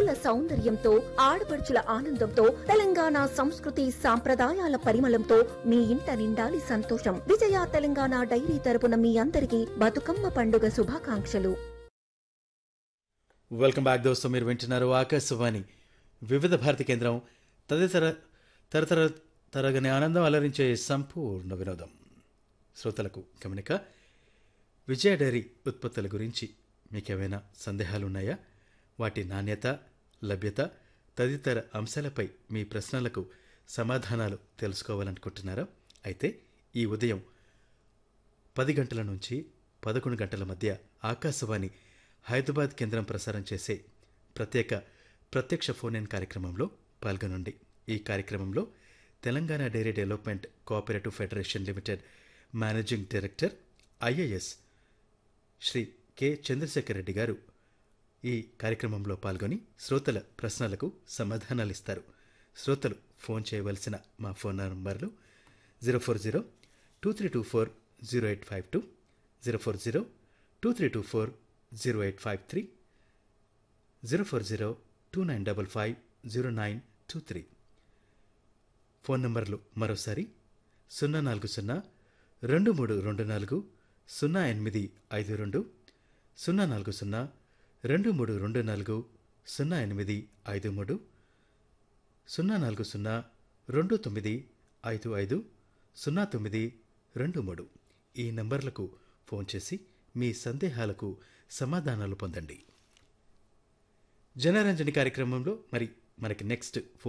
కళల సౌందర్యంతో ఆడపడుచుల ఆనందంతో తెలంగాణ సంస్కృతి సాంప్రదాయాల పరిమళంతో మీ ఇంట నిండాలి సంతోషం విజయ తెలంగాణ డైరీ తరపున మీ అందరికీ బతుకమ్మ పండుగ శుభాకాంక్షలు వెల్కమ్ బ్యాక్ దోస్తు మీరు వింటున్నారు ఆకాశవాణి వివిధ భారతి కేంద్రం తదితర తరతర తరగని ఆనందం అలరించే సంపూర్ణ వినోదం శ్రోతలకు గమనిక విజయ డైరీ ఉత్పత్తుల గురించి మీకేమైనా సందేహాలున్నాయా వాటి నాణ్యత లభ్యత తదితర అంశాలపై మీ ప్రశ్నలకు సమాధానాలు తెలుసుకోవాలనుకుంటున్నారా అయితే ఈ ఉదయం పది గంటల నుంచి పదకొండు గంటల మధ్య ఆకాశవాణి హైదరాబాద్ కేంద్రం ప్రసారం చేసే ప్రత్యేక ప్రత్యక్ష ఫోన్ ఇన్ కార్యక్రమంలో పాల్గొనండి ఈ కార్యక్రమంలో Telangana dairy development cooperative federation limited managing director IAS Shri K Chandrashekar Reddy garu ఈ కార్యక్రమంలో పాల్గొని శ్రోతల ప్రశ్నలకు సమాధానాలిస్తారు శ్రోతలు ఫోన్ చేయవలసిన మా ఫోన్ నంబర్లు zero four zero two three two four zero eight five two zero four zero two three two four zero eight five three zero four zero two nine double five zero nine two three phone నంబర్లు మరోసారి సున్నా నాలుగు సున్నా రెండు మూడు రెండు నాలుగు సున్నా ఎనిమిది ఐదు రెండు సున్నా నాలుగు సున్నా రెండు మూడు రెండు నాలుగు సున్నా ఎనిమిది ఐదు మూడు సున్నా నాలుగు సున్నా రెండు తొమ్మిది ఐదు ఐదు సున్నా తొమ్మిది రెండు మూడు ఈ నంబర్లకు ఫోన్ చేసి మీ సందేహాలకు సమాధానాలు పొందండి జనరంజని కార్యక్రమంలో మరి మనకి నెక్స్ట్